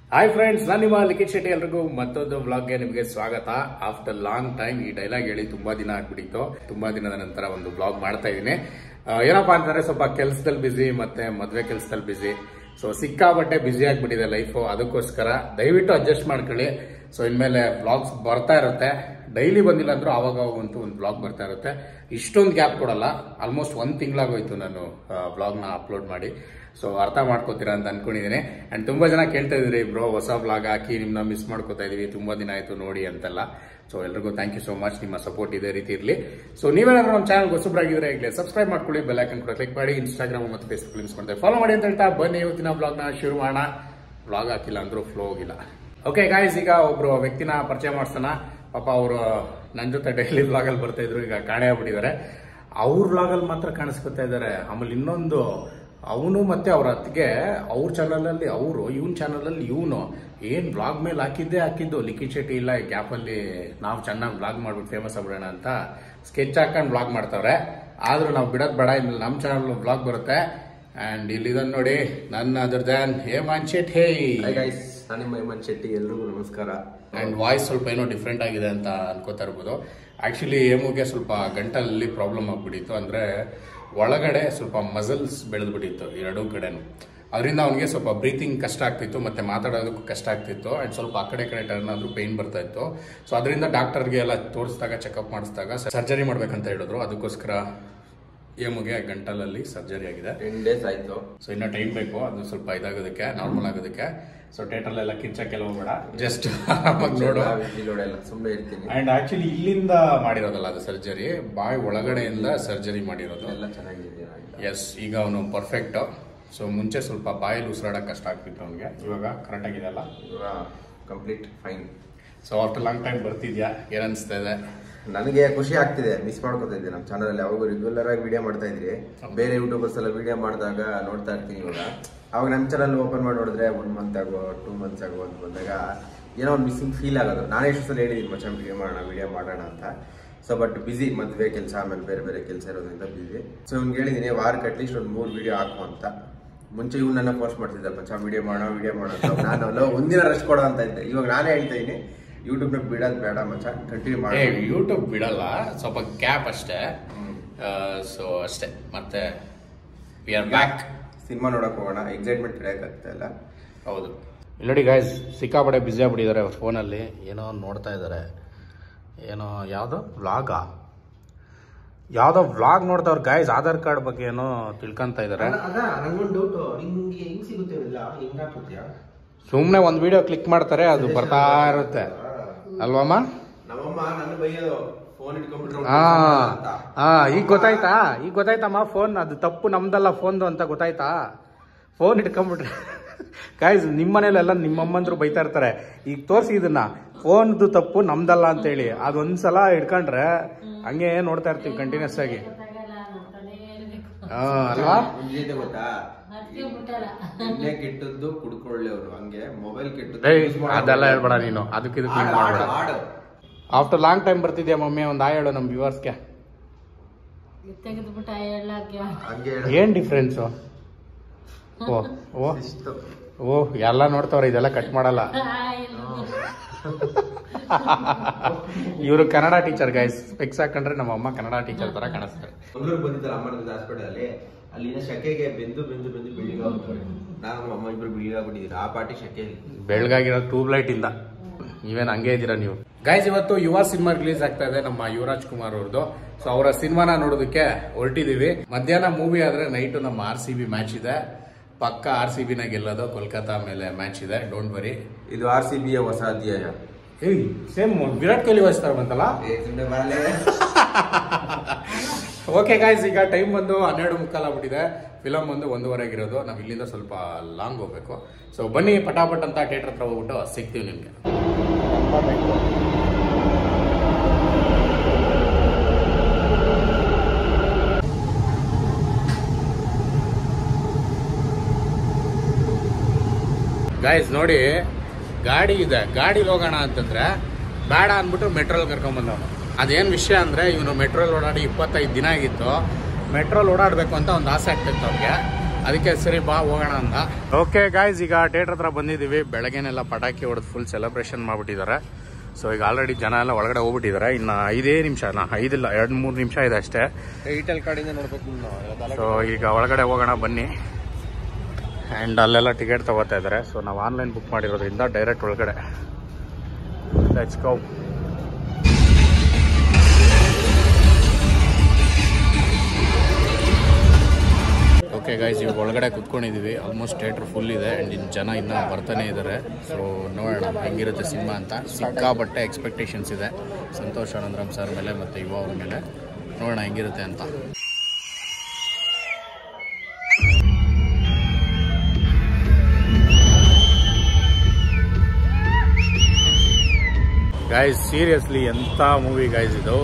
Hi friends ನಾನು ನಿಮ್ಮ ಲಿಖಿತ್ ಶೆಟ್ಟಿ ಎಲ್ರಿಗೂ ಮತ್ತೊಂದು ವ್ಲಾಗ್ಗೆ ನಿಮಗೆ ಸ್ವಾಗತ ಆಫ್ಟರ್ ಲಾಂಗ್ ಟೈಮ್ ಈ ಡೈಲಾಗ್ ಹೇಳಿ ತುಂಬಾ ದಿನ ಆಗ್ಬಿಟ್ಟಿತ್ತು ತುಂಬಾ ದಿನದ ನಂತರ ಒಂದು ವ್ಲಾಗ್ ಮಾಡ್ತಾ ಇದ್ದೀನಿ ಏನಪ್ಪಾ ಅಂತಂದ್ರೆ ಸ್ವಲ್ಪ ಕೆಲಸದಲ್ಲಿ ಬಿಸಿ ಮತ್ತೆ ಮದ್ವೆ ಕೆಲಸದಲ್ಲಿ ಬಿಸಿ ಸೊ ಸಿಕ್ಕಾಬಟ್ಟೆ ಬಿಸಿ ಆಗ್ಬಿಟ್ಟಿದೆ ಲೈಫು ಅದಕ್ಕೋಸ್ಕರ ದಯವಿಟ್ಟು ಅಡ್ಜಸ್ಟ್ ಮಾಡ್ಕೊಳ್ಳಿ ಸೊ ಇನ್ಮೇಲೆ ವ್ಲಾಗ್ಸ್ ಬರ್ತಾ ಇರುತ್ತೆ ಡೈಲಿ ಬಂದಿಲ್ಲ ಅಂದ್ರೂ ಆವಾಗ ಅಂತೂ ಒಂದು ಬ್ಲಾಗ್ ಬರ್ತಾ ಇರುತ್ತೆ ಇಷ್ಟೊಂದು ಗ್ಯಾಪ್ ಕೊಡಲ್ಲ ಆಲ್ಮೋಸ್ಟ್ ಒಂದು ತಿಂಗಳಾಗೋಯ್ತು ನಾನು ಬ್ಲಾಗ್ನ ಅಪ್ಲೋಡ್ ಮಾಡಿ ಸೊ ಅರ್ಥ ಮಾಡ್ಕೋತೀರಾ ಅಂತ ಅನ್ಕೊಂಡಿದ್ದೀನಿ ಅಂಡ್ ತುಂಬಾ ಜನ ಕೇಳ್ತಾ ಇದ್ರಿ ಬ್ರೋ ಹೊಸ ಬ್ಲಾಗ್ ಹಾಕಿ ನಿಮ್ನ ಮಿಸ್ ಮಾಡ್ಕೋತಾ ಇದೀವಿ ತುಂಬಾ ದಿನ ಆಯ್ತು ನೋಡಿ ಅಂತೆಲ್ಲ ಸೊ ಎಲ್ರಿಗೂ ಥ್ಯಾಂಕ್ ಯು ಸೋ ಮಚ್ ನಿಮ್ಮ ಸಪೋರ್ಟ್ ಇದೇ ರೀತಿ ಇರಲಿ ಸೊ ನೀವೇನಾದ್ರೂ ನಮ್ಮ ಚಾನಲ್ ಹೊಸಬ್ರಾಗಿದ್ರೆ ಈಗಲೇ ಸಬ್ಸ್ಕ್ರೈಬ್ ಮಾಡ್ಕೊಳ್ಳಿ ಬೆಲ್ ಐಕನ್ ಕೂಡ ಕ್ಲಿಕ್ ಮಾಡಿ ಇನ್ಸ್ಟಾಗ್ರಾಮ್ ಮತ್ತು ಫೇಸ್ಬುಕ್ ಲಿಂಕ್ಸ್ ಮಾಡ್ತಾರೆ ಫಾಲೋ ಮಾಡಿ ಅಂತ ಹೇಳ್ತಾ ಬನ್ನಿ ಇವತ್ತಿನ ಬ್ಲಾಗ್ನ ಶುರು ಮಾಡೋಣ ಬ್ಲಾಗ್ ಹಾಕಿಲ್ಲ ಅಂದ್ರೂ ಫ್ಲೋ ಹೋಗಿಲ್ಲ ಓಕೆ ಗಾಯ್ಸ್ ಈಗ ಒಬ್ರು ವ್ಯಕ್ತಿನ ಪರಿಚಯ ಮಾಡ್ಸೋಣ ಪಾಪ ಅವರು ನನ್ನ ಜೊತೆ ಡೈಲಿ ಬ್ಲಾಗಲ್ಲಿ ಬರ್ತಾ ಇದ್ರು ಈಗ ಕಾಣೆ ಆಗ್ಬಿಟ್ಟಿದ್ದಾರೆ ಅವ್ರ ಬ್ಲಾಗಲ್ಲಿ ಮಾತ್ರ ಕಾಣಿಸ್ಕೊತಾ ಇದ್ದಾರೆ ಆಮೇಲೆ ಇನ್ನೊಂದು ಅವನು ಮತ್ತೆ ಅವ್ರ ಅತ್ತಿಗೆ ಅವ್ರ ಚಾನಲಲ್ಲಿ ಅವರು ಇವನ್ ಚಾನಲಲ್ಲಿ ಇವನು ಏನ್ ಬ್ಲಾಗ್ ಮೇಲೆ ಹಾಕಿದ್ದೇ ಹಾಕಿದ್ದು ಲಿಖಿತ್ ಶೆಟ್ಟಿ ಇಲ್ಲ ಈ ಗ್ಯಾಪಲ್ಲಿ ನಾವು ಚೆನ್ನಾಗಿ ಬ್ಲಾಗ್ ಮಾಡ್ಬಿಟ್ಟು ಫೇಮಸ್ ಆಗ್ಬಿಡೋಣ ಅಂತ ಸ್ಕೆಚ್ ಹಾಕೊಂಡು ಬ್ಲಾಗ್ ಮಾಡ್ತಾವ್ರೆ ಆದ್ರೂ ನಾವು ಬಿಡೋದ್ ಬೇಡ ಇನ್ನು ನಮ್ಮ ಚಾನಲ್ ಬ್ಲಾಗ್ ಬರುತ್ತೆ ಅಂಡ್ ಇಲ್ಲಿ ಇದನ್ನ ನೋಡಿ ನನ್ನ ಅದರ್ ದ್ಯಾನ್ ಹೇಮಾನ್ ಶೆಟ್ ಹೇ ಹಾಯ್ ಗೈಸ್ ನಾನು ನಿಮ್ಮ ಹೇಮಂತ್ ಶೆಟ್ಟಿ ಎಲ್ರಿಗೂ ನಮಸ್ಕಾರ ಅಂಡ್ ವಾಯ್ಸ್ ಸ್ವಲ್ಪ ಏನೋ ಡಿಫ್ರೆಂಟ್ ಆಗಿದೆ ಅಂತ ಅನ್ಕೋತಾ ಇರ್ಬೋದು ಆಕ್ಚುಲಿ ಏಮುಗೆ ಸ್ವಲ್ಪ ಗಂಟಲಲ್ಲಿ ಪ್ರಾಬ್ಲಮ್ ಆಗ್ಬಿಟ್ಟಿತ್ತು ಅಂದ್ರೆ ಒಳಗಡೆ ಸ್ವಲ್ಪ ಮಸಲ್ಸ್ ಬೆಳೆದ್ಬಿಟ್ಟಿತ್ತು ಎರಡೂ ಕಡೆನು ಅದರಿಂದ ಅವನಿಗೆ ಸ್ವಲ್ಪ ಬ್ರೀತಿಂಗ್ ಕಷ್ಟ ಆಗ್ತಿತ್ತು ಮತ್ತೆ ಮಾತಾಡೋದಕ್ಕೂ ಕಷ್ಟ ಆಗ್ತಿತ್ತು ಅಂಡ್ ಸ್ವಲ್ಪ ಆ ಕಡೆ ಈ ಕಡೆ ಟರ್ನ್ ಆದ್ರೂ ಪೇನ್ ಬರ್ತಾ ಇತ್ತು ಸೊ ಅದರಿಂದ ಡಾಕ್ಟರ್ಗೆ ಎಲ್ಲ ತೋರಿಸಿದಾಗ ಚೆಕಪ್ ಮಾಡಿಸಿದಾಗ ಸರ್ಜರಿ ಮಾಡ್ಬೇಕಂತ ಹೇಳಿದ್ರು ಅದಕ್ಕೋಸ್ಕರ ಏಮುಗೆ ಗಂಟಲಲ್ಲಿ ಸರ್ಜರಿ ಆಗಿದೆ ಟೆನ್ ಡೇಸ್ ಆಯ್ತು ಸೊ ಇನ್ನ ಟೈಮ್ ಬೇಕು ಅದು ಸ್ವಲ್ಪ ಇದಾಗೋದಕ್ಕೆ ನಾರ್ಮಲ್ ಆಗೋದಕ್ಕೆ ಸೊ ಥಿಯೇಟರ್ಲೆಲ್ಲ ಕಿರ್ಚಕ್ಕೆಲ್ಲ ಹೋಗ್ಬೇಡ ಜಸ್ಟ್ ಆರಾಮಾಗಿ ನೋಡು ನೋಡಲ್ಲ ಸುಮ್ಮನೆ ಇರ್ತೀನಿ ಅಂಡ್ ಆಕ್ಚುಲಿ ಇಲ್ಲಿಂದ ಮಾಡಿರೋದಲ್ಲ ಅದು ಸರ್ಜರಿ ಬಾಯಿ ಒಳಗಡೆಯಿಂದ ಸರ್ಜರಿ ಮಾಡಿರೋದು ಎಲ್ಲ ಚೆನ್ನಾಗಿದೆ ಎಸ್ ಈಗ ಅವನು ಪರ್ಫೆಕ್ಟ್ ಸೊ ಮುಂಚೆ ಸ್ವಲ್ಪ ಬಾಯಲ್ಲಿ ಉಸಿರಾಡಕ್ಕೆ ಕಷ್ಟ ಆಗ್ತಿತ್ತು ಅವನಿಗೆ ಇವಾಗ ಕರೆಕ್ಟ್ ಆಗಿದೆಯಲ್ಲ ಇವಾಗ complete fine so after long time ಬರ್ತಿದ್ಯಾ ಏನ್ ಅನ್ಸ್ತಾ ಇದೆ ನನಗೆ ಖುಷಿ ಆಗ್ತಿದೆ ಮಿಸ್ ಮಾಡ್ಕೊತಾ ಇದ್ದೆ ನಮ್ಮ ಚಾನಲ್ ಅಲ್ಲಿ ಯಾವಾಗ ರೆಗ್ಯುಲರ್ ಆಗಿ ವಿಡಿಯೋ ಮಾಡ್ತಾ ಇದ್ರಿ ಬೇರೆ ಯೂಟ್ಯೂಬರ್ಸ್ ಎಲ್ಲ ವಿಡಿಯೋ ಮಾಡಿದಾಗ ನೋಡ್ತಾ ಇರ್ತೀನಿ ಇವಾಗ ಅವಾಗ ನನ್ನ ಚಾನಲ್ ಓಪನ್ ಮಾಡಿ ನೋಡಿದ್ರೆ ಒನ್ ಮಂತ್ ಆಗೋ ಟೂ ಮಂತ್ಸ್ ಆಗೋ ಅಂತ ಬಂದಾಗ ಏನೋ ಒಂದು ಮಿಸ್ಸಿಂಗ್ ಫೀಲ್ ಆಗೋದು ನಾನೇ ಎಷ್ಟು ಸಲ ಹೇಳಿದ್ದೀನಿ ಮಚ್ಚ ವಿಡಿಯೋ ಮಾಡೋಣ ವಿಡಿಯೋ ಮಾಡೋಣ ಅಂತ ಸೊ ಬಟ್ ಬಿಸಿ ಮದುವೆ ಕೆಲಸ ಆಮೇಲೆ ಬೇರೆ ಬೇರೆ ಕೆಲಸ ಇರೋದ್ರಿಂದ ಬಿಸಿ ಸೊ ಇವ್ನಿಗೆ ಹೇಳಿದ್ದೀನಿ ವಾರಕ್ಕೆ ಅಟ್ಲೀಸ್ಟ್ ಒಂದು ಮೂರು ವಿಡಿಯೋ ಹಾಕು ಅಂತ ಮುಂಚೆ ಇವ್ನು ನನ್ನ ಫೋರ್ಸ್ ಮಾಡ್ತಿದ್ದ ಮಚ್ಚ ವಿಡಿಯೋ ಮಾಡೋಣ ವಿಡಿಯೋ ಮಾಡೋಣ ಅಂತ ನಾನು ಅಲ್ಲ ಒಂದಿನ ರೆಸ್ಟ್ ಕೊಡೋ ಅಂತ ಇದ್ದೆ ಇವಾಗ ನಾನೇ ಹೇಳ್ತಾ ಇದ್ದೀನಿ ಯೂಟ್ಯೂಬ್ನ ಬಿಡೋದು ಬೇಡ ಮಚ್ಚ ಕಂಟಿನ್ಯೂ ಏ ಮಾಡಿ ಯೂಟ್ಯೂಬ್ ಬಿಡಲ್ಲ ಸ್ವಲ್ಪ ಗ್ಯಾಪ್ ಅಷ್ಟೇ ಸೊ ಅಷ್ಟೇ ಮತ್ತೆ ವಿ ಆರ್ ಬ್ಯಾಕ್ ಸಿನಿಮಾ ನೋಡಕ್ ಹೋಗೋಣ ಎಕ್ಸೈಟ್ಮೆಂಟ್ ಹಿಡಿಯಕ್ಕಾಗ್ತಾ ಇಲ್ಲ ಹೌದು ಇಲ್ಲಿ ನೋಡಿ ಗಾಯ್ಸ್ ಸಿಕ್ಕಾಪಡೆ ಬ್ಯುಸಿ ಆಗ್ಬಿಟ್ಟಿದ್ದಾರೆ ಅವ್ರ ಫೋನಲ್ಲಿ ಏನೋ ನೋಡ್ತಾ ಇದ್ದಾರೆ ಏನೋ ಯಾವುದೋ ವ್ಲಾಗಾ ಯಾವುದೋ ವ್ಲಾಗ್ ನೋಡ್ದವ್ರು ಗಾಯ್ಸ್ ಆಧಾರ್ ಕಾರ್ಡ್ ಬಗ್ಗೆ ಏನೋ ತಿಳ್ಕೊಂತ ಇದ್ದಾರೆ ಅದ ನಂಗೊಂದು ಡೌಟ್ ನಿಮ್ಗೆ ಹೆಂಗ್ ಸಿಗುತ್ತೆ ಇವೆಲ್ಲ ಹೆಂಗ್ ಹಾಕುತ್ತೀಯಾ ಸುಮ್ಮನೆ ಒಂದು ವಿಡಿಯೋ ಕ್ಲಿಕ್ ಮಾಡ್ತಾರೆ ಅದು ಬರ್ತಾ ಇರುತ್ತೆ ಅಲ್ವಮ್ಮ ನಮ್ಮಮ್ಮ ನನ್ನ ಬೈಯೋದು ಫೋನ್ ಇಟ್ಕೊಂಡ್ಬಿಟ್ರೆ ಹಾ ಹಾ ಈಗ ಗೊತ್ತಾಯ್ತಾ ಈಗ ಗೊತ್ತಾಯ್ತಮ್ಮ ಫೋನ್ ಅದು ತಪ್ಪು ನಮ್ದಲ್ಲ ಫೋನ್ದು ಅಂತ ಗೊತ್ತಾಯ್ತಾ ಫೋನ್ ಇಟ್ಕೊಂಡ್ಬಿಟ್ರೆ ಗಾಯ್ಸ್ ನಿಮ್ಮ ಮನೇಲೆಲ್ಲ ನಿಮ್ಮಮ್ಮಂದ್ರು ಬೈತಾ ಇರ್ತಾರೆ ಈಗ ತೋರಿಸಿ ಇದನ್ನ ಫೋನ್ದು ತಪ್ಪು ನಮ್ದಲ್ಲ ಅಂತೇಳಿ ಅದೊಂದ್ಸಲ ಇಟ್ಕೊಂಡ್ರೆ ಹಂಗೆ ನೋಡ್ತಾ ಇರ್ತೀವಿ ಕಂಟಿನ್ಯೂಸ್ ಆಗಿ ಹಾ ಅಲ್ವಾ ಮುಂಜಾನೆ ಗೊತ್ತಾ ಎಣ್ಣೆ ಕೆಟ್ಟದ್ದು ಕುಡ್ಕೊಳ್ಳೇವ್ರು ಹಂಗೆ ಮೊಬೈಲ್ ಕೆಟ್ಟದ್ದು ಏಯ್ use ಮಾಡೋರು. ಅದೆಲ್ಲ ಹೇಳ್ಬೇಡ ನೀನು ಅದಕ್ಕೆ ಇದಕ್ಕೆ ಆಡು, ಮಾಡ್ಬೇಡ ಆಡು, ಆಡು. ಆಫ್ಟರ್ ಲಾಂಗ್ ಟೈಮ್ ಬರ್ತಿದ್ಯಾ ಮಮ್ಮಿ ಒಂದು ಆ ಹೇಳು ನಮ್ಮ ವ್ಯೂವರ್ಸ್ಗೆ ತೆಗೆದ್ಬಿಟ್ಟ ಹೇಳಕ್ಕೆ ಹಂಗೆ ಹೇಳು. ಏನ್ ಡಿಫ್ರೆನ್ಸು ಓ ಓ ಇಷ್ಟು. ಓ ಎಲ್ಲ ನೋಡ್ತಾವ್ರೆ ಇದೆಲ್ಲ ಕಟ್ ಮಾಡಲ್ಲ ಇವರು ಕನ್ನಡ ಟೀಚರ್ ಗೈಸ್ ಫಿಕ್ಸ್ ಹಾಕೊಂಡ್ರೆ ನಮ್ಮ ಅಮ್ಮ ಕನ್ನಡ ಟೀಚರ್ ತರ ಕಾಣಿಸ್ತಾರೆ ಮಂಗ್ಳೂರ್ ಬಂದಿದ್ದಲ್ಲ ಅಮ್ಮನ ಹಾಸ್ಪಿಟಲ್ ಅಲ್ಲಿ ಅಲ್ಲಿನ ಶಕೆಗೆ ಬೆಂದು ಬೆಂದು ಬೆಂದು ಬಿಲ್ಡಿಂಗ್ ಆಗ್ಬಿಟ್ಟವ್ರೆ ನಾನು ನಮ್ಮ ಅಮ್ಮ ಇಬ್ರು ಬಿಲ್ಡಿಂಗ್ ಆಗ್ಬಿಟ್ಟಿದ್ದೀರಿ ಆ ಪಾರ್ಟಿ ಶಕೆಯಲ್ಲಿ ಬೆಳಗಾಗಿರೋ ಟ್ಯೂಬ್ ಲೈಟ್ ಇಂದ ನೀವೇನ್ ಹಂಗೆ ಇದ್ದೀರಾ ನೀವು ಗೈಸ್ ಇವತ್ತು ಯುವ ಸಿನಿಮಾ ರಿಲೀಸ್ ಆಗ್ತಾ ಇದೆ ನಮ್ಮ ಯುವರಾಜ್ ಕುಮಾರ್ ಅವ್ರದ್ದು ಸೊ ಅವರ ಸಿನಿಮಾನ ನೋಡೋದಕ್ಕೆ ಹೊರಟಿದೀವಿ ಮಧ್ಯಾಹ್ನ ಮೂವಿ ಆದ್ರೆ ನೈಟ್ ನಮ್ಮ ಆರ್ ಸಿ ಬಿ ಮ್ಯಾಚ್ ಇದೆ ಪಕ್ಕ ಆರ್ ಸಿ ಬಿನ ಗೆಲ್ಲೋದು ಕೋಲ್ಕತಾ ಮೇಲೆ ಮ್ಯಾಚ್ ಇದೆ ಡೋಂಟ್ ವರಿ ಇದು ಆರ್ ಸಿ ಬಿಯ ಹೊಸ ಅಧ್ಯಾಯ ಏಯ್ ಸೇಮ್ ವಿರಾಟ್ ಕೊಹ್ಲಿ ವಹಿಸ್ತಾರೆ ಬಂತಲ್ಲ ಏ, ಸುಮ್ನೆ ಬಾಲೆ. ಓಕೆ ಗಾಯ್ಸ್ ಈಗ ಟೈಮ್ ಬಂದು ಹನ್ನೆರಡು ಮುಕ್ಕಾಲ್ ಆಗ್ಬಿಟ್ಟಿದೆ ಫಿಲಮ್ ಬಂದು ಒಂದೂವರೆಗಿರೋದು ನಾವು ಇಲ್ಲಿಂದ ಸ್ವಲ್ಪ ಲಾಂಗ್ ಹೋಗ್ಬೇಕು ಸೊ ಬನ್ನಿ ಪಟಾಪಟ್ ಅಂತ ಥಿಯೇಟರ್ ಹತ್ರ ಹೋಗ್ಬಿಟ್ಟು ಸಿಗ್ತೀವಿ ನಿಮಗೆ ಗಾಯ್ಸ್ ನೋಡಿ ಗಾಡಿ ಇದೆ ಗಾಡಿಲಿ ಹೋಗೋಣ ಅಂತಂದ್ರೆ ಬೇಡ ಅಂದ್ಬಿಟ್ಟು ಮೆಟ್ರೋಲ್ ಕರ್ಕೊಂಬಂದವನು ಅದೇನು ವಿಷಯ ಅಂದರೆ ಇವನು ಮೆಟ್ರೋಲ್ ಓಡಾಡಿ ಇಪ್ಪತ್ತೈದು ದಿನ ಆಗಿತ್ತು ಮೆಟ್ರೋಲ್ ಓಡಾಡಬೇಕು ಅಂತ ಒಂದು ಆಸೆ ಆಗ್ತಿತ್ತು ಅವ್ರಿಗೆ ಅದಕ್ಕೆ ಸರಿ ಬಾ ಹೋಗೋಣ ಅಂತ ಓಕೆ ಗಾಯ್ಸ್ ಈಗ ಥಿಯೇಟರ್ ಹತ್ರ ಬಂದಿದ್ದೀವಿ ಬೆಳಗ್ಗೆನೆಲ್ಲ ಪಟಾಕಿ ಹೊಡೆದು ಫುಲ್ ಸೆಲೆಬ್ರೇಷನ್ ಮಾಡ್ಬಿಟ್ಟಿದ್ದಾರೆ ಸೊ ಈಗ ಆಲ್ರೆಡಿ ಜನ ಎಲ್ಲ ಒಳಗಡೆ ಹೋಗ್ಬಿಟ್ಟಿದ್ದಾರೆ ಇನ್ನು ಐದೇ ನಿಮಿಷ ನಾ ಐದಿಲ್ಲ ಎರಡು ಮೂರು ನಿಮಿಷ ಇದೆ ಅಷ್ಟೇ ಈಟಲ್ ಕಡೆಯಿಂದ ನೋಡ್ಬೇಕು ಸೊ ಈಗ ಒಳಗಡೆ ಹೋಗೋಣ ಬನ್ನಿ ಆ್ಯಂಡ್ ಅಲ್ಲೆಲ್ಲ ಟಿಕೆಟ್ ತಗೋತಾ ಇದ್ದಾರೆ ಸೊ ನಾವು ಆನ್ಲೈನ್ ಬುಕ್ ಮಾಡಿರೋದ್ರಿಂದ ಡೈರೆಕ್ಟ್ ಒಳಗಡೆ ಲೆಟ್ಸ್ ಗೋ ಓಕೆ ಗೈಸ್ ಇವಾಗ ಒಳಗಡೆ ಕುತ್ಕೊಂಡಿದ್ದೀವಿ ಆಲ್ಮೋಸ್ಟ್ ಥಿಯೇಟ್ರ್ ಫುಲ್ ಇದೆ ಆ್ಯಂಡ್ ಇನ್ನು ಜನ ಇನ್ನೂ ಬರ್ತಾನೆ ಇದ್ದಾರೆ ಸೊ ನೋಡೋಣ ಹೆಂಗಿರುತ್ತೆ ಸಿನಿಮಾ ಅಂತ ಸಿಕ್ಕಾಬಟ್ಟೆ ಎಕ್ಸ್ಪೆಕ್ಟೇಷನ್ಸ್ ಇದೆ ಸಂತೋಷ್ ಆನಂದರಾಮ್ ಸರ್ ಮೇಲೆ ಮತ್ತು ಯುವ ಅವ್ರ ಮೇಲೆ ನೋಡೋಣ ಹೆಂಗಿರುತ್ತೆ ಅಂತ ಗೈಸ್ ಸೀರಿಯಸ್ಲಿ ಎಂಥ ಮೂವಿ ಗೈಸ್ ಇದು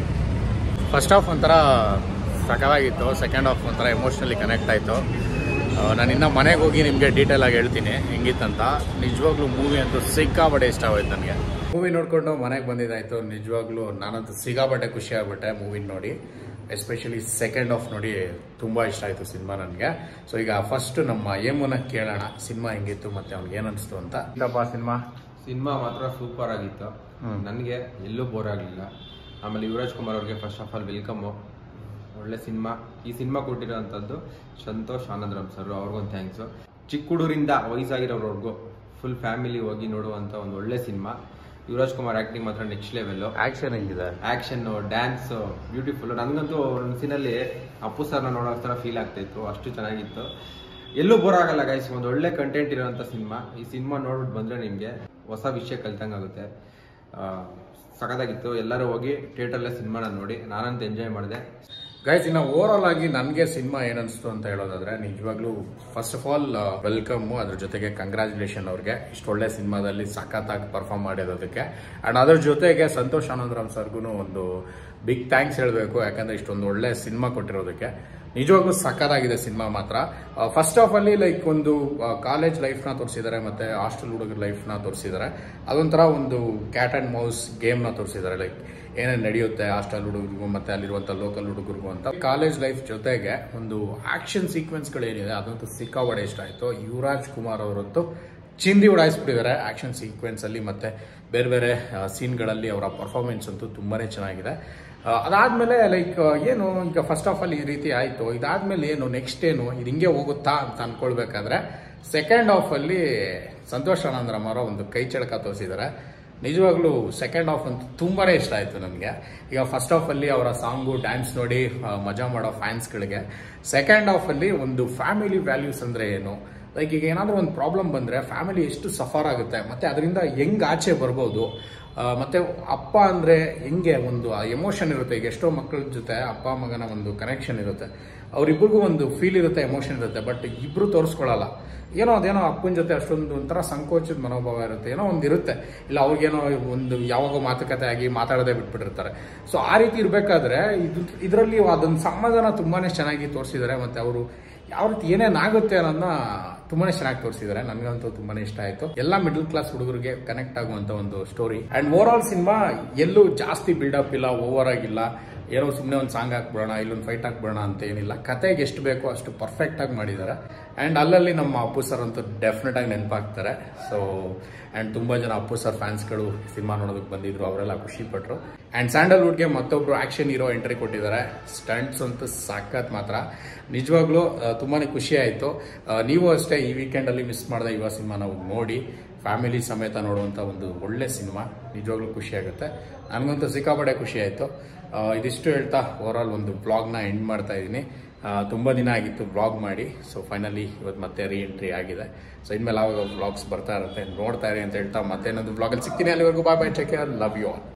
ಫಸ್ಟ್ ಹಾಫ್ ಒಂಥರ ಸಕಲಾಗಿತ್ತು ಸೆಕೆಂಡ್ ಹಾಫ್ ಒಂಥರ ಎಮೋಷ್ನಲಿ ಕನೆಕ್ಟ್ ಆಯಿತು ನಾನು ಇನ್ನು ಮನೆಗೆ ಹೋಗಿ ನಿಮಗೆ ಡೀಟೇಲ್ ಆಗಿ ಹೇಳ್ತೀನಿ ಹೆಂಗಿತ್ತಂತ ನಿಜವಾಗ್ಲೂ ಮೂವಿ ಅಂತೂ ಸಿಕ್ಕಾಪಟ್ಟೆ ಇಷ್ಟ ಆಗೋಯ್ತು ನನಗೆ ಮೂವಿ ನೋಡಿಕೊಂಡು ಮನೆಗೆ ಬಂದಿದ್ದಾಯ್ತು ನಿಜವಾಗ್ಲೂ ನಾನಂತೂ ಸಿಕ್ಕಾಪಟ್ಟೆ ಖುಷಿ ಆಗ್ಬಿಟ್ಟೆ ಮೂವಿ ನೋಡಿ ಎಸ್ಪೆಷಲಿ ಸೆಕೆಂಡ್ ಹಾಫ್ ನೋಡಿ ತುಂಬ ಇಷ್ಟ ಆಯಿತು ಸಿನಿಮಾ ನನಗೆ ಸೊ ಈಗ ಫಸ್ಟ್ ನಮ್ಮ ಏಮುನ ಕೇಳೋಣ ಸಿನಿಮಾ ಹೆಂಗಿತ್ತು ಮತ್ತೆ ಅವ್ನಿಗೆ ಏನು ಅನಿಸ್ತು ಅಂತ ಇಲ್ಲಪ್ಪ ಸಿನಿಮಾ ಸಿನಿಮಾ ಮಾತ್ರ ಸೂಪರ್ ಆಗಿತ್ತು ಹ್ಮ್. ನನಗೆ ಎಲ್ಲೂ ಬೋರ್ ಆಗಲಿಲ್ಲ ಆಮೇಲೆ ಯುವರಾಜ್ ಕುಮಾರ್ ಅವ್ರಿಗೆ ಫಸ್ಟ್ ಆಫ್ ಆಲ್ ವೆಲ್ಕಮ್ಮು ಒಳ್ಳೆ ಸಿನಿಮಾ ಈ ಸಿನಿಮಾ ಕೊಟ್ಟಿರೋಂಥದ್ದು ಸಂತೋಷ್ ಆನಂದರಾಮ್ ಸರ್ ಅವ್ರಿಗೊಂದು ಥ್ಯಾಂಕ್ಸು ಚಿಕ್ಕ ಹುಡುಗರಿಂದ ವಯಸ್ಸಾಗಿರೋರ್ವರೆಗೂ ಫುಲ್ ಫ್ಯಾಮಿಲಿ ಹೋಗಿ ನೋಡುವಂಥ ಒಂದು ಒಳ್ಳೆ ಸಿನಿಮಾ ಯುವರಾಜ್ ಕುಮಾರ್ ಆ್ಯಕ್ಟಿಂಗ್ ಮಾತ್ರ ನೆಕ್ಸ್ಟ್ ಲೆವೆಲ್ಲು ಆ್ಯಕ್ಷನ್ ಹೆಂಗಿದೆ ಆಕ್ಷನ್ ಡ್ಯಾನ್ಸ್ ಬ್ಯೂಟಿಫುಲ್ ನನಗಂತೂ ಒಂದು ಸೀನಲ್ಲಿ ಅಪ್ಪು ಸರ್ನ ನೋಡೋ ಥರ ಫೀಲ್ ಆಗ್ತಾಯಿತ್ತು ಅಷ್ಟು ಚೆನ್ನಾಗಿತ್ತು ಎಲ್ಲೂ ಬೋರ್ ಆಗಲ್ಲ ಗೈಸ್ ಒಂದು ಒಳ್ಳೆ ಕಂಟೆಂಟ್ ಇರೋಂಥ ಸಿನಿಮಾ ಈ ಸಿನಿಮಾ ನೋಡ್ಬಿಟ್ಟು ಬಂದರೆ ನಿಮಗೆ ಹೊಸ ವಿಷಯ ಕಲ್ತಂಗೆ ಆಗುತ್ತೆ ಆ, ಸಖತ್ತಾಗಿತ್ತು ಎಲ್ಲರೂ ಹೋಗಿ ಥಿಯೇಟರ್ಲೇ ಸಿನಿಮಾನ ನೋಡಿ ನಾನಂತೂ ಎಂಜಾಯ್ ಮಾಡಿದೆ ಗೈಸ್ ಇನ್ನು ಓವರ್ ಆಲ್ ಆಗಿ ನನಗೆ ಸಿನಿಮಾ ಏನನ್ನಿಸ್ತು ಅಂತ ಹೇಳೋದಾದ್ರೆ ನಿಜವಾಗ್ಲೂ ಫಸ್ಟ್ ಆಫ್ ಆಲ್ ವೆಲ್ಕಮ್ ಅದ್ರ ಜೊತೆಗೆ ಕಂಗ್ರ್ಯಾಚುಲೇಷನ್ ಅವ್ರಿಗೆ ಇಷ್ಟು ಒಳ್ಳೆ ಸಿನಿಮಾದಲ್ಲಿ ಸಖತ್ತಾಗಿ ಪರ್ಫಾರ್ಮ್ ಮಾಡಿರೋದಕ್ಕೆ ಅಂಡ್ ಅದ್ರ ಜೊತೆಗೆ ಸಂತೋಷ್ ಆನಂದರಾಮ್ ಸರ್ಗೂ ಒಂದು ಬಿಗ್ ಥ್ಯಾಂಕ್ಸ್ ಹೇಳಬೇಕು ಯಾಕಂದ್ರೆ ಇಷ್ಟೊಂದು ಒಳ್ಳೆ ಸಿನಿಮಾ ಕೊಟ್ಟಿರೋದಕ್ಕೆ ನಿಜವಾಗ್ಲೂ ಸಖತ್ತಾಗಿದೆ ಸಿನಿಮಾ ಮಾತ್ರ ಫಸ್ಟ್ ಆಫ್ ಅಲ್ಲಿ ಲೈಕ್ ಒಂದು ಕಾಲೇಜ್ ಲೈಫ್ನ ತೋರಿಸಿದ್ದಾರೆ ಮತ್ತೆ ಹಾಸ್ಟೆಲ್ ಹುಡುಗರ ಲೈಫ್ನ ತೋರಿಸಿದ್ದಾರೆ ಅದೊಂಥರ ಒಂದು ಕ್ಯಾಟ್ ಅಂಡ್ ಮೌಸ್ ಗೇಮ್ನ ತೋರಿಸಿದ್ದಾರೆ ಲೈಕ್ ಏನೇನು ನಡೆಯುತ್ತೆ ಹಾಸ್ಟೆಲ್ ಹುಡುಗರಿಗೂ ಮತ್ತೆ ಅಲ್ಲಿರುವಂಥ ಲೋಕಲ್ ಹುಡುಗರಿಗೂ ಅಂತ ಕಾಲೇಜ್ ಲೈಫ್ ಜೊತೆಗೆ ಒಂದು ಆಕ್ಷನ್ ಸೀಕ್ವೆನ್ಸ್ಗಳೇನಿದೆ ಅದಂತೂ ಸಿಕ್ಕಾಪಡೆ ಇಷ್ಟ ಆಯಿತು ಯುವರಾಜ್ ಕುಮಾರ್ ಅವರಂತೂ ಚಿಂದಿ ಉಡಾಯಿಸ್ಬಿಟ್ಟಿದ್ದಾರೆ ಆಕ್ಷನ್ ಸೀಕ್ವೆನ್ಸ್ ಅಲ್ಲಿ ಮತ್ತೆ ಬೇರೆ ಬೇರೆ ಸೀನ್ಗಳಲ್ಲಿ ಅವರ ಪರ್ಫಾರ್ಮೆನ್ಸ್ ಅಂತೂ ತುಂಬಾನೇ ಚೆನ್ನಾಗಿದೆ ಆ, ಅದಾದ್ಮೇಲೆ ಲೈಕ್ ಏನು ಈಗ ಫಸ್ಟ್ ಆಫ್ ಆಲ್ ಈ ರೀತಿ ಆಯ್ತು ಇದಾದ್ಮೇಲೆ ಏನು ನೆಕ್ಸ್ಟ್ ಏನು ಇದು ಹಿಂಗೆ ಹೋಗುತ್ತಾ ಅಂತ ಅನ್ಕೊಳ್ಬೇಕಾದ್ರೆ ಸೆಕೆಂಡ್ ಹಾಫ್ ಅಲ್ಲಿ ಸಂತೋಷ್ ಆನಂದರಾಮ್ ಅವರ ಒಂದು ಕೈ ಚಳಕ ತೋರಿಸಿದ್ದಾರೆ ನಿಜವಾಗ್ಲೂ ಸೆಕೆಂಡ್ ಹಾಫ್ ಅಂತೂ ತುಂಬಾನೇ ಇಷ್ಟ ಆಯ್ತು ನನಗೆ ಈಗ ಫಸ್ಟ್ ಹಾಫ್ ಅಲ್ಲಿ ಅವರ ಸಾಂಗು ಡ್ಯಾನ್ಸ್ ನೋಡಿ ಆ, ಮಜಾ ಮಾಡೋ ಫ್ಯಾನ್ಸ್ಗಳಿಗೆ ಸೆಕೆಂಡ್ ಹಾಫ್ ಅಲ್ಲಿ ಒಂದು ಫ್ಯಾಮಿಲಿ ವ್ಯಾಲ್ಯೂಸ್ ಅಂದ್ರೆ ಏನು ಲೈಕ್ ಈಗ ಏನಾದರೂ ಒಂದು ಪ್ರಾಬ್ಲಮ್ ಬಂದರೆ ಫ್ಯಾಮಿಲಿ ಎಷ್ಟು ಸಫರ್ ಆಗುತ್ತೆ ಮತ್ತು ಅದರಿಂದ ಹೆಂಗ್ ಆಚೆ ಬರ್ಬೋದು ಆ, ಮತ್ತೆ ಅಪ್ಪ ಅಂದರೆ ಹೆಂಗೆ ಒಂದು ಎಮೋಷನ್ ಇರುತ್ತೆ ಈಗ ಎಷ್ಟೋ ಮಕ್ಕಳ ಜೊತೆ ಅಪ್ಪ ಮಗನ ಒಂದು ಕನೆಕ್ಷನ್ ಇರುತ್ತೆ ಅವರಿಬ್ಬರಿಗೂ ಒಂದು ಫೀಲ್ ಇರುತ್ತೆ ಎಮೋಷನ್ ಇರುತ್ತೆ ಬಟ್ ಇಬ್ಬರು ತೋರಿಸ್ಕೊಳ್ಳಲ್ಲ ಏನೋ ಅದೇನೋ ಅಪ್ಪನ ಜೊತೆ ಅಷ್ಟೊಂದು ಒಂಥರ ಸಂಕೋಚದ ಮನೋಭಾವ ಇರುತ್ತೆ ಏನೋ ಒಂದು ಇರುತ್ತೆ ಇಲ್ಲ ಅವ್ರಿಗೇನೋ ಒಂದು ಯಾವಾಗೋ ಮಾತುಕತೆ ಆಗಿ ಮಾತಾಡೋದೇ ಬಿಟ್ಬಿಟ್ಟಿರ್ತಾರೆ ಸೊ ಆ ರೀತಿ ಇರಬೇಕಾದ್ರೆ ಇದು ಇದರಲ್ಲಿ ಅದೊಂದು ಸಮಾಧಾನ ತುಂಬಾನೇ ಚೆನ್ನಾಗಿ ತೋರಿಸಿದ್ದಾರೆ ಮತ್ತೆ ಅವರು ಯಾವ ರೀತಿ ಏನೇನಾಗುತ್ತೆ ಅನ್ನೋದನ್ನ ತುಂಬಾನೇ ಚೆನ್ನಾಗಿ ತೋರಿಸಿದ್ದಾರೆ ನನಗಂತೂ ತುಂಬಾನೇ ಇಷ್ಟ ಆಯ್ತು ಎಲ್ಲ ಮಿಡಲ್ ಕ್ಲಾಸ್ ಹುಡುಗರಿಗೆ ಕನೆಕ್ಟ್ ಆಗುವಂತ ಒಂದು story and over all cinema ಎಲ್ಲೂ ಜಾಸ್ತಿ ಬಿಲ್ಡಪ್ ಇಲ್ಲ ಓವರ್ ಆಗಿಲ್ಲ ಏನೋ ಸುಮ್ಮನೆ ಒಂದು ಸಾಂಗ್ ಹಾಕ್ಬಿಡೋಣ ಇಲ್ಲೊಂದು ಫೈಟ್ ಹಾಕ್ಬಿಡೋಣ ಅಂತ ಏನಿಲ್ಲ ಕತೆಗೆ ಎಷ್ಟು ಬೇಕೋ ಅಷ್ಟು ಪರ್ಫೆಕ್ಟ್ ಆಗಿ ಮಾಡಿದ್ದಾರೆ ಅಂಡ್ ಅಲ್ಲಲ್ಲಿ ನಮ್ಮ ಅಪ್ಪು ಸರ್ ಅಂತೂ ಡೆಫಿನೆಟ್ ಆಗಿ ನೆನಪಾಗ್ತಾರೆ ಸೊ ಅಂಡ್ ತುಂಬಾ ಜನ ಅಪ್ಪು ಸರ್ ಫ್ಯಾನ್ಸ್ಗಳು ಸಿನಿಮಾ ನೋಡೋದಕ್ಕೆ ಬಂದಿದ್ರು ಅವರೆಲ್ಲ ಖುಷಿ ಪಟ್ರು ಅಂಡ್ ಸ್ಯಾಂಡಲ್ವುಡ್ಗೆ ಮತ್ತೊಬ್ರು ಆಕ್ಷನ್ ಹೀರೋ ಎಂಟ್ರಿ ಕೊಟ್ಟಿದ್ದಾರೆ ಸ್ಟಂಟ್ಸ್ ಅಂತೂ ಸಾಕತ್ ಮಾತ್ರ ನಿಜವಾಗ್ಲೂ ಆ, ತುಂಬಾನೇ ಖುಷಿ ಆಯಿತು ನೀವು ಅಷ್ಟೇ ಈ ವೀಕೆಂಡಲ್ಲಿ ಮಿಸ್ ಮಾಡಿದ ಯುವ ಸಿನಿಮಾ ನಾವು ನೋಡಿ ಫ್ಯಾಮಿಲಿ ಸಮೇತ ನೋಡುವಂಥ ಒಂದು ಒಳ್ಳೆ ಸಿನಿಮಾ ನಿಜವಾಗ್ಲೂ ಖುಷಿ ಆಗುತ್ತೆ ನನಗಂತೂ ಸಿಕ್ಕಾಪಟ್ಟೆ ಖುಷಿ ಆಯಿತು ಇದಿಷ್ಟು ಹೇಳ್ತಾ ಓವರ್ ಆಲ್ ಒಂದು ಬ್ಲಾಗ್ನ ಎಂಡ್ ಮಾಡ್ತಾ ಇದ್ದೀನಿ ತುಂಬ ದಿನ ಆಗಿತ್ತು ಬ್ಲಾಗ್ ಮಾಡಿ ಸೊ ಫೈನಲಿ ಇವತ್ತು ಮತ್ತೆ ರೀ ಎಂಟ್ರಿ ಆಗಿದೆ ಸೊ ಇನ್ಮೇಲೆ ಆವಾಗ ಬ್ಲಾಗ್ಸ್ ಬರ್ತಾ ಇರುತ್ತೆ ನೋಡ್ತಾ ಇರಿ ಅಂತ ಹೇಳ್ತಾ ಮತ್ತೆ ಇನ್ನೊಂದು ಬ್ಲಾಗಲ್ಲಿ ಸಿಗ್ತೀನಿ ಅಲ್ಲಿವರೆಗೂ bye bye take care love you all